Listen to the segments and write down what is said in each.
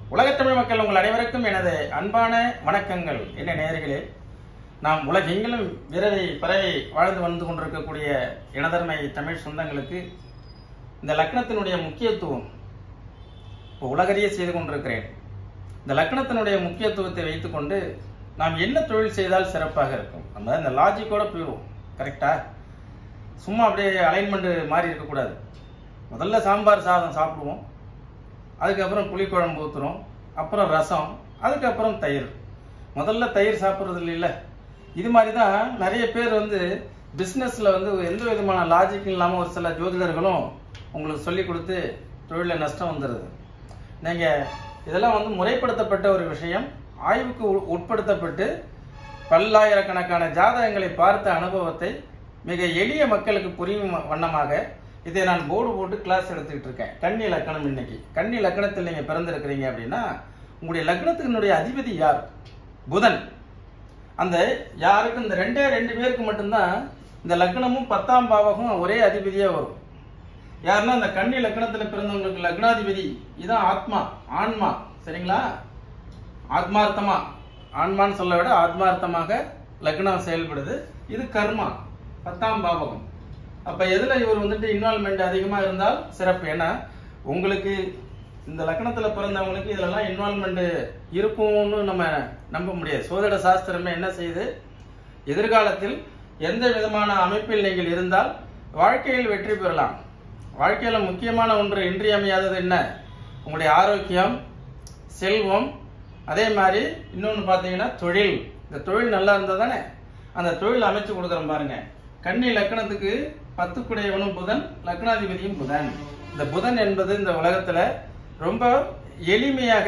உலகத்தமிழ் மக்கள் உங்கள் அனைவருக்கும் எனது அன்பான வணக்கங்கள் என்ன நேயர்களே நாம் உலகெங்கிலும் விரவி பரவி வாழ்ந்து வந்து கொண்டிருக்கக்கூடிய இனதர்மை தமிழ் சொந்தங்களுக்கு இந்த லக்னத்தினுடைய முக்கியத்துவம் இப்போ உலகறிய செய்து கொண்டிருக்கிறேன் இந்த லக்னத்தினுடைய முக்கியத்துவத்தை வைத்துக்கொண்டு நாம் என்ன தொழில் செய்தால் சிறப்பாக இருக்கும் நம்ம இந்த லாஜிக்கோட போயிடுவோம் கரெக்டா சும்மா அப்படியே அலைன்மெண்ட் மாறி இருக்கக்கூடாது முதல்ல சாம்பார் சாதம் சாப்பிடுவோம் அதுக்கப்புறம் புளிக்குழம்பு ஊற்றுறோம் அப்புறம் ரசம் அதுக்கப்புறம் தயிர் முதல்ல தயிர் சாப்பிட்றது இல்லைல்ல இது மாதிரி தான் நிறைய பேர் வந்து பிஸ்னஸில் வந்து எந்த விதமான லாஜிக் இல்லாமல் ஒரு சில ஜோதிடர்களும் உங்களுக்கு சொல்லி கொடுத்து தொழிலில் நஷ்டம் வந்துடுது நீங்கள் இதெல்லாம் வந்து முறைப்படுத்தப்பட்ட ஒரு விஷயம் ஆய்வுக்கு உட்- உட்படுத்தப்பட்டு பல்லாயிரக்கணக்கான ஜாதகங்களை பார்த்த அனுபவத்தை மிக எளிய மக்களுக்கு புரியும் வண்ணமாக இதை நான் போர்டு போட்டு கிளாஸ் எடுத்துக்கிட்டு இருக்கேன் கன்னி லக்கணம் இன்னைக்கு கன்னி லக்கணத்தில் நீங்கள் பிறந்திருக்கிறீங்க அப்படின்னா உங்களுடைய லக்னத்தினுடைய அதிபதி யார் புதன் அந்த யாருக்கு இந்த ரெண்டே ரெண்டு பேருக்கு மட்டும்தான் இந்த லக்னமும் பத்தாம் பாவகம் ஒரே அதிபதியா வரும் யாருன்னா இந்த கன்னி லக்னத்துல பிறந்தவங்களுக்கு லக்னாதிபதி இதான் ஆத்மா ஆன்மா சரிங்களா ஆத்மார்த்தமா ஆன்மான்னு சொல்ல விட ஆத்மார்த்தமாக லக்னம் செயல்படுது இது கர்மா பத்தாம் பாவகம் அப்ப எதுல இவர் வந்துட்டு இன்வால்மெண்ட் அதிகமா இருந்தால் சிறப்பு ஏன்னா உங்களுக்கு இந்த லக்னத்துல பிறந்தவங்களுக்கு இதுலலாம் இன்வால்மெண்ட் இருக்கும்னு நம்ம நம்ப முடியாது சோதிட சாஸ்திரமே என்ன செய்யுது எதிர்காலத்தில் எந்த விதமான அமைப்பில் நீங்கள் இருந்தால் வாழ்க்கையில் வெற்றி பெறலாம் வாழ்க்கையில முக்கியமான ஒன்று இன்றியமையாதது என்ன உங்களுடைய ஆரோக்கியம் செல்வம் அதே மாதிரி இன்னொன்று பார்த்தீங்கன்னா தொழில் இந்த தொழில் நல்லா இருந்தால் தானே அந்த தொழில் அமைச்சு கொடுக்குறோம் பாருங்க கன்னி லக்னத்துக்கு பத்துக்குடையவனும் புதன் லக்னாதிபதியும் புதன் இந்த புதன் என்பது இந்த உலகத்துல ரொம்ப எளிமையாக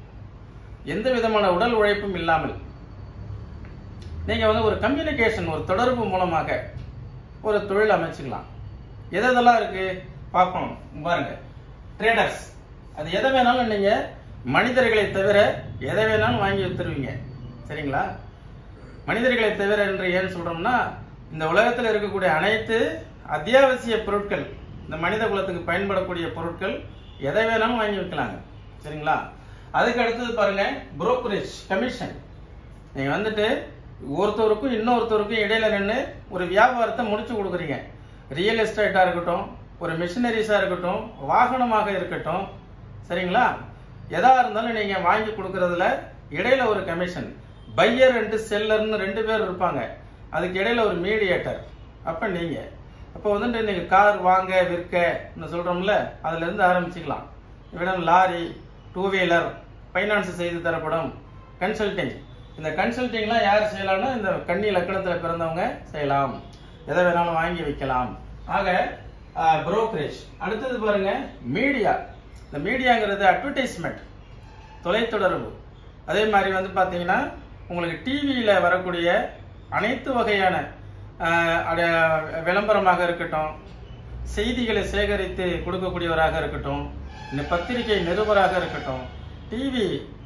எந்த விதமான உடல் உழைப்பும் இல்லாமல் நீங்க வந்து ஒரு கம்யூனிகேஷன் ஒரு தொடர்பு மூலமாக ஒரு தொழில் அமைச்சுக்கலாம் எது எதெல்லாம் இருக்கு பார்க்கணும் பாருங்க ட்ரேடர்ஸ் அது எதை வேணாலும் நீங்க மனிதர்களை தவிர எதை வேணாலும் வாங்கி வித்துருவீங்க சரிங்களா மனிதர்களை தவிர என்று ஏன் சொல்றோம்னா இந்த உலகத்தில் இருக்கக்கூடிய அனைத்து அத்தியாவசிய பொருட்கள் இந்த மனித குலத்துக்கு பயன்படக்கூடிய பொருட்கள் எதை வேணாலும் வாங்கி விற்கலாங்க சரிங்களா அதுக்கு அடுத்தது பாருங்க புரோக்கரேஜ் கமிஷன் நீங்க வந்துட்டு ஒருத்தருக்கும் இன்னொருத்தருக்கும் இடையில நின்று ஒரு வியாபாரத்தை முடிச்சு கொடுக்குறீங்க ரியல் எஸ்டேட்டா இருக்கட்டும் ஒரு மிஷினரிஸா இருக்கட்டும் வாகனமாக இருக்கட்டும் சரிங்களா எதா இருந்தாலும் நீங்க வாங்கி கொடுக்கறதுல இடையில ஒரு கமிஷன் பையர் அண்ட் செல்லர்னு ரெண்டு பேர் இருப்பாங்க அதுக்கு இடையில ஒரு மீடியேட்டர் அப்ப நீங்க அப்போ வந்துட்டு நீங்க கார் வாங்க விற்க சொல்றோம்ல அதுல இருந்து ஆரம்பிச்சுக்கலாம் இவ்விடம் லாரி டூ வீலர் ஃபைனான்ஸ் செய்து தரப்படும் கன்சல்டிங் இந்த கன்சல்டிங்லாம் யார் செய்யலாம்னா இந்த கன்னி லக்கணத்துல பிறந்தவங்க செய்யலாம் எதை வேணாலும் வாங்கி வைக்கலாம் ஆக புரோக்கரேஜ் அடுத்தது பாருங்க மீடியா இந்த மீடியாங்கிறது அட்வர்டைஸ்மெண்ட் தொலைத்தொடர்பு அதே மாதிரி வந்து பார்த்தீங்கன்னா உங்களுக்கு டிவியில் வரக்கூடிய அனைத்து வகையான ஆஹ், அட- விளம்பரமாக இருக்கட்டும் செய்திகளை சேகரித்து கொடுக்கக்கூடியவராக இருக்கட்டும் இந்த பத்திரிகை நிருபராக இருக்கட்டும் டிவி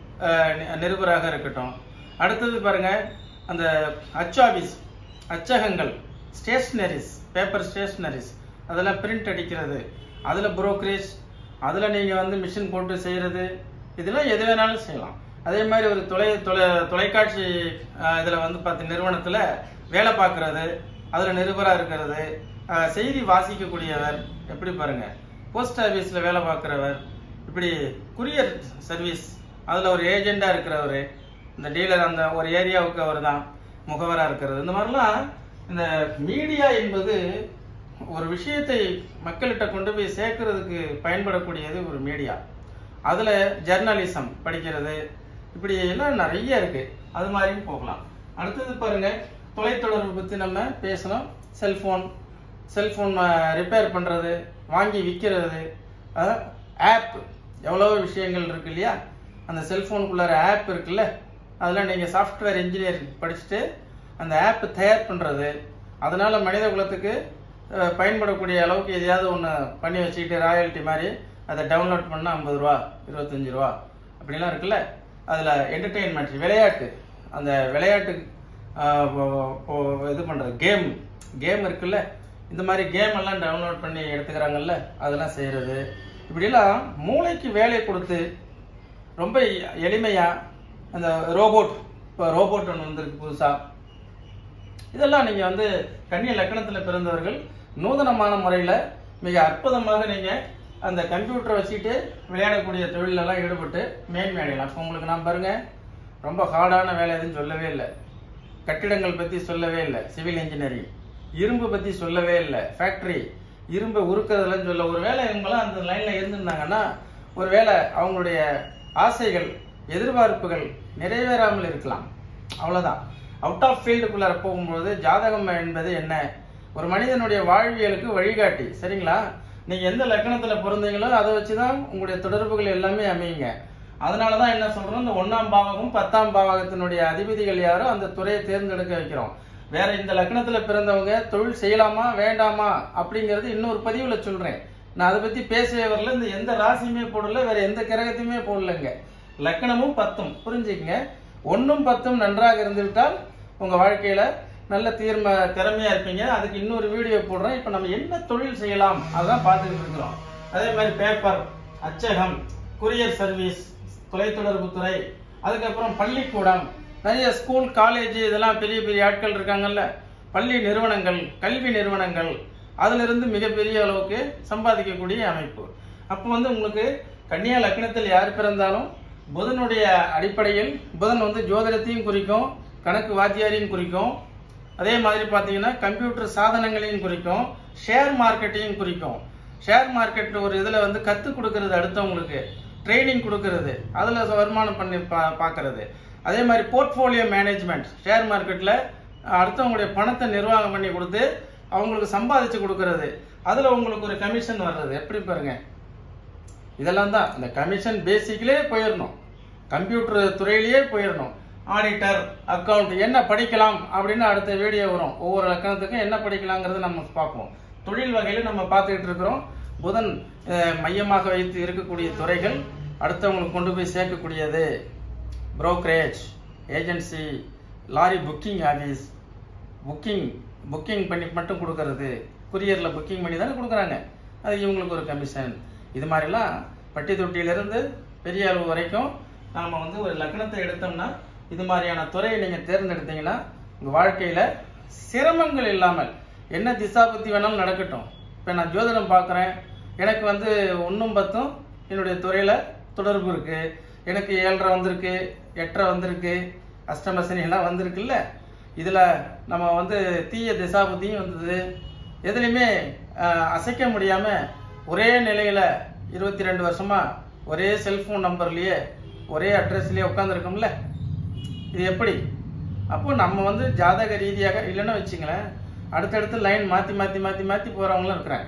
நிருபராக இருக்கட்டும் அடுத்தது பாருங்க அந்த அச்சாபீஸ் அச்சகங்கள் ஸ்டேஷ்னரிஸ் பேப்பர் ஸ்டேஷ்னரிஸ் அதெல்லாம் பிரிண்ட் அடிக்கிறது அதில் புரோக்கரேஜ் அதில் நீங்கள் வந்து மிஷின் போட்டு செய்கிறது இதெல்லாம் எது வேணாலும் செய்யலாம் அதே மாதிரி ஒரு தொலை தொலை தொலைக்காட்சி இதில் வந்து பார்த்து நிறுவனத்தில் வேலை பார்க்கறது அதில் நிருபராக இருக்கிறது அஹ், செய்தி வாசிக்கக்கூடியவர் எப்படி பாருங்க போஸ்ட் ஆஃபீஸில் வேலை பார்க்குறவர் இப்படி குரியர் சர்வீஸ் அதில் ஒரு ஏஜெண்டாக இருக்கிறவர் இந்த டீலர் அந்த ஒரு ஏரியாவுக்கு அவர் தான் முகவராக இருக்கிறது இந்த மாதிரிலாம் இந்த மீடியா என்பது ஒரு விஷயத்தை மக்கள்கிட்ட கொண்டு போய் சேர்க்கறதுக்கு பயன்படக்கூடியது ஒரு மீடியா அதுல ஜெர்னலிசம் படிக்கிறது இப்படி எல்லாம் நிறைய இருக்கு அது மாதிரியும் போகலாம் அடுத்தது பாருங்க தொலைத்தொடர்பு பத்தி நம்ம பேசணும் செல்போன் செல்போன் ரிப்பேர் பண்றது வாங்கி விற்கிறது ஆப் எவ்வளவோ விஷயங்கள் இருக்கு இல்லையா அந்த செல்போனுக்குள்ளார ஆப் இருக்குல்ல அதெல்லாம் நீங்க சாஃப்ட்வேர் இன்ஜினியர் படிச்சுட்டு அந்த ஆப் தயார் பண்றது அதனால மனித குலத்துக்கு அஹ், பயன்படக்கூடிய அளவுக்கு எதையாவது ஒன்று பண்ணி வச்சுக்கிட்டு ராயல்ட்டி மாதிரி அதை டவுன்லோட் பண்ணால் ஐம்பது ரூபா இருபத்தஞ்சு ரூபா அப்படிலாம் இருக்குல்ல அதில் என்டர்டெயின்மெண்ட் விளையாட்டு அந்த விளையாட்டு ஆஹ், ஒ- ஒ- இது பண்ணுறது கேம் கேம் இருக்குல்ல இந்த மாதிரி கேம் எல்லாம் டவுன்லோட் பண்ணி எடுத்துக்கிறாங்கல்ல அதெல்லாம் செய்கிறது இப்படிலாம் மூளைக்கு வேலை கொடுத்து ரொம்ப எளிமையா அந்த ரோபோட் இப்போ ரோபோட் ஒன்று வந்திருக்கு புதுசா இதெல்லாம் நீங்க வந்து கன்னிய லக்கணத்துல பிறந்தவர்கள் நூதனமான முறையில மிக அற்புதமாக நீங்க அந்த கம்ப்யூட்டரை வச்சுட்டு விளையாடக்கூடிய தொழிலெல்லாம் ஈடுபட்டு மேன்மை அடையலாம் அப்போ உங்களுக்கு நான் பாருங்க ரொம்ப ஹார்டான வேலை எதுவும் சொல்லவே இல்லை கட்டிடங்கள் பத்தி சொல்லவே இல்லை சிவில் இன்ஜினியரிங் இரும்பு பத்தி சொல்லவே இல்லை ஃபேக்டரி இரும்பை உருக்குறதுலன்னு சொல்ல ஒருவேளை இவங்கெல்லாம் அந்த லைன்ல இருந்திருந்தாங்கன்னா ஒருவேளை அவங்களுடைய ஆசைகள் எதிர்பார்ப்புகள் நிறைவேறாமல் இருக்கலாம் அவ்வளவுதான் அவுட் ஆஃப் ஃபீல்டுக்குள்ளார போகும்போது ஜாதகம் என்பது என்ன ஒரு மனிதனுடைய வாழ்வியலுக்கு வழிகாட்டி சரிங்களா நீங்க எந்த லக்கணத்துல பிறந்தீங்களோ அதை வச்சுதான் உங்களுடைய தொடர்புகள் எல்லாமே அமையுங்க அதனால தான் என்ன சொல்றோம் இந்த ஒண்ணாம் பாவகம் பத்தாம் பாவகத்தினுடைய அதிபதிகள் யாரோ அந்த துறையை தேர்ந்தெடுக்க வைக்கிறோம் வேற இந்த லக்னத்துல பிறந்தவங்க தொழில் செய்யலாமா வேண்டாமா அப்படிங்கிறது இன்னொரு பதிவுல சொல்றேன் நான் அதை பத்தி பேசவே வரல இந்த எந்த ராசியுமே போடல வேற எந்த கிரகத்தையுமே போடலங்க லக்னமும் பத்தும் புரிஞ்சுக்கங்க ஒன்னும் பத்தும் நன்றாக இருந்துவிட்டால் உங்க வாழ்க்கையில நல்ல தீர்ம திறமையா இருப்பீங்க அதுக்கு இன்னொரு வீடியோ போடுறேன் இப்ப நம்ம என்ன தொழில் செய்யலாம் அதான் பார்த்துக்கிட்டு இருக்கிறோம் அதே மாதிரி பேப்பர் அச்சகம் குரியர் சர்வீஸ் தொலைத்தொடர்பு துறை அதுக்கப்புறம் பள்ளிக்கூடம் நிறைய ஸ்கூல் காலேஜ் இதெல்லாம் பெரிய பெரிய ஆட்கள் இருக்காங்கல்ல பள்ளி நிறுவனங்கள் கல்வி நிறுவனங்கள் அதுல இருந்து மிகப்பெரிய அளவுக்கு சம்பாதிக்கக்கூடிய அமைப்பு அப்போ வந்து உங்களுக்கு கன்னியா லக்னத்தில் யார் பிறந்தாலும் புதனுடைய அடிப்படையில் புதன் வந்து ஜோதிடத்தையும் குறிக்கும் கணக்கு வாத்தியாரையும் குறிக்கும் அதே மாதிரி பார்த்தீங்கன்னா கம்ப்யூட்டர் சாதனங்களையும் குறிக்கும் ஷேர் மார்க்கெட்டையும் குறிக்கும் ஷேர் மார்க்கெட் ஒரு இதில் வந்து கற்றுக் கொடுக்கறது அடுத்தவங்களுக்கு ட்ரைனிங் கொடுக்கறது அதில் வருமானம் பண்ணி பா பார்க்கறது அதே மாதிரி போர்ட்ஃபோலியோ மேனேஜ்மெண்ட் ஷேர் மார்க்கெட்டில் அடுத்தவங்களுடைய பணத்தை நிர்வாகம் பண்ணி கொடுத்து அவங்களுக்கு சம்பாதிச்சு கொடுக்கறது அதில் உங்களுக்கு ஒரு கமிஷன் வர்றது எப்படி பாருங்க இதெல்லாம் தான் இந்த கமிஷன் பேசிக்லேயே போயிடணும் கம்ப்யூட்டர் துறையிலேயே போயிடணும் ஆடிட்டர் அக்கவுண்ட் என்ன படிக்கலாம் அப்படின்னு அடுத்த வீடியோ வரும் ஒவ்வொரு லக்கணத்துக்கும் என்ன படிக்கலாங்கிறத நம்ம பார்ப்போம் தொழில் வகையில் நம்ம பார்த்துக்கிட்டு இருக்கிறோம் புதன் அஹ், மையமாக வைத்து இருக்கக்கூடிய துறைகள் அடுத்தவங்களுக்கு கொண்டு போய் சேர்க்கக்கூடியது brokerage agency lorry booking office booking booking பண்ணி மட்டும் கொடுக்கறது குரியரில் புக்கிங் பண்ணி தானே கொடுக்குறாங்க அது இவங்களுக்கு ஒரு கமிஷன் இது மாதிரிலாம் பட்டி தொட்டியிலிருந்து பெரிய அளவு வரைக்கும் நாம் வந்து ஒரு லக்னத்தை எடுத்தோம்னா இது மாதிரியான துறையை நீங்கள் தேர்ந்தெடுத்தீங்கன்னா உங்கள் வாழ்க்கையில் சிரமங்கள் இல்லாமல் என்ன திசாபுத்தி வேணாலும் நடக்கட்டும் இப்போ நான் ஜோதிடம் பார்க்குறேன் எனக்கு வந்து ஒன்றும் பத்தும் என்னுடைய துறையில் தொடர்பு இருக்கு எனக்கு ஏழரை வந்திருக்கு எட்டரை வந்திருக்கு அஷ்டமசனி எல்லாம் வந்திருக்குல்ல இதில் நம்ம வந்து தீய திசாபுத்தியும் வந்தது எதுலையுமே அஹ், அசைக்க முடியாமல் ஒரே நிலையில் இருபத்தி ரெண்டு வருஷமா ஒரே செல்ஃபோன் நம்பர்லேயே ஒரே அட்ரஸ்லேயே உட்காந்துருக்கோம்ல இது எப்படி அப்போ நம்ம வந்து ஜாதக ரீதியாக இல்லைன்னு வச்சுங்களேன் அடுத்தடுத்து லைன் மாற்றி மாற்றி மாற்றி மாற்றி போகிறவங்களும் இருக்கிறாங்க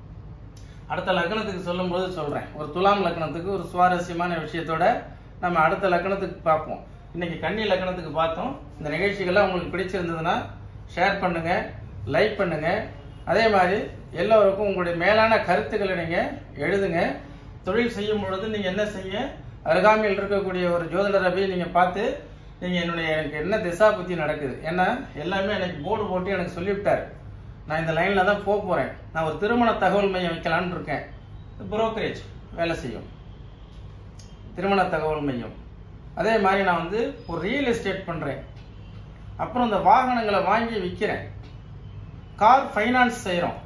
அடுத்த லக்னத்துக்கு சொல்லும்போது சொல்கிறேன் ஒரு துலாம் லக்னத்துக்கு ஒரு சுவாரஸ்யமான விஷயத்தோட நம்ம அடுத்த லக்னத்துக்கு பார்ப்போம் இன்னைக்கு கன்னி லக்னத்துக்கு பார்த்தோம் இந்த நிகழ்ச்சிகள்லாம் உங்களுக்கு பிடிச்சிருந்ததுன்னா ஷேர் பண்ணுங்க லைக் பண்ணுங்க அதே மாதிரி எல்லோருக்கும் உங்களுடைய மேலான கருத்துக்களை நீங்கள் எழுதுங்க தொழில் செய்யும் பொழுது நீங்கள் என்ன செய்ய அருகாமையில் இருக்கக்கூடிய ஒரு ஜோதிடரை போய் நீங்கள் பார்த்து நீங்கள் என்னுடைய எனக்கு என்ன திசா புத்தி நடக்குது ஏன்னா எல்லாமே எனக்கு போர்டு போட்டு எனக்கு சொல்லிவிட்டார் நான் இந்த லைனில் தான் போக போகிறேன் நான் ஒரு திருமண தகவல் மையம் வைக்கலான்னு இருக்கேன் புரோக்கரேஜ் வேலை செய்யும் திருமண தகவல் மையம் அதே மாதிரி நான் வந்து ஒரு ரியல் எஸ்டேட் பண்ணுறேன் அப்புறம் இந்த வாகனங்களை வாங்கி விற்கிறேன் கார் ஃபைனான்ஸ் செய்கிறோம்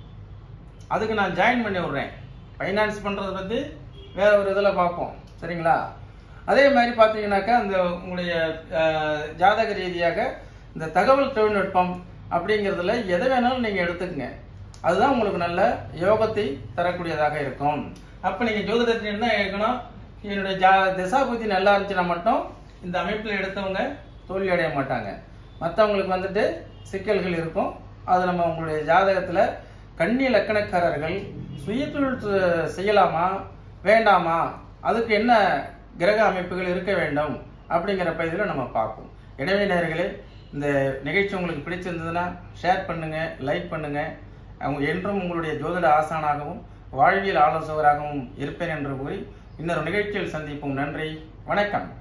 அதுக்கு நான் ஜாயின் பண்ணி விடுறேன் ஃபைனான்ஸ் பண்ணுறதை பற்றி வேற ஒரு இதில் பார்ப்போம் சரிங்களா அதே மாதிரி பார்த்தீங்கன்னாக்கா அந்த உங்களுடைய அஹ், ஜாதக ரீதியாக இந்த தகவல் தொழில்நுட்பம் அப்படிங்கிறதுல எதை வேணாலும் நீங்கள் எடுத்துக்கங்க அதுதான் உங்களுக்கு நல்ல யோகத்தை தரக்கூடியதாக இருக்கும் அப்போ நீங்கள் ஜோதிடத்தில் என்ன இருக்கணும் என்னுடைய ஜா திசாபுத்தி நல்லா இருந்துச்சுன்னா மட்டும் இந்த அமைப்பில் எடுத்தவங்க தோல்வி அடைய மாட்டாங்க மற்றவங்களுக்கு வந்துட்டு சிக்கல்கள் இருக்கும் அது நம்ம உங்களுடைய ஜாதகத்தில் கன்னி லக்கணக்காரர்கள் சுயதொழில் து- செய்யலாமா வேண்டாமா அதுக்கு என்ன கிரக அமைப்புகள் இருக்க வேண்டும் அப்படிங்கிற பகுதியில் நம்ம பார்ப்போம் எனவே நேயர்களே இந்த நிகழ்ச்சி உங்களுக்கு பிடிச்சிருந்ததுன்னா ஷேர் பண்ணுங்க லைக் பண்ணுங்க அவங்க என்றும் உங்களுடைய ஜோதிட ஆசானாகவும் வாழ்வியல் ஆலோசகராகவும் இருப்பேன் என்று கூறி இன்னொரு நிகழ்ச்சியில் சந்திப்போம் நன்றி வணக்கம்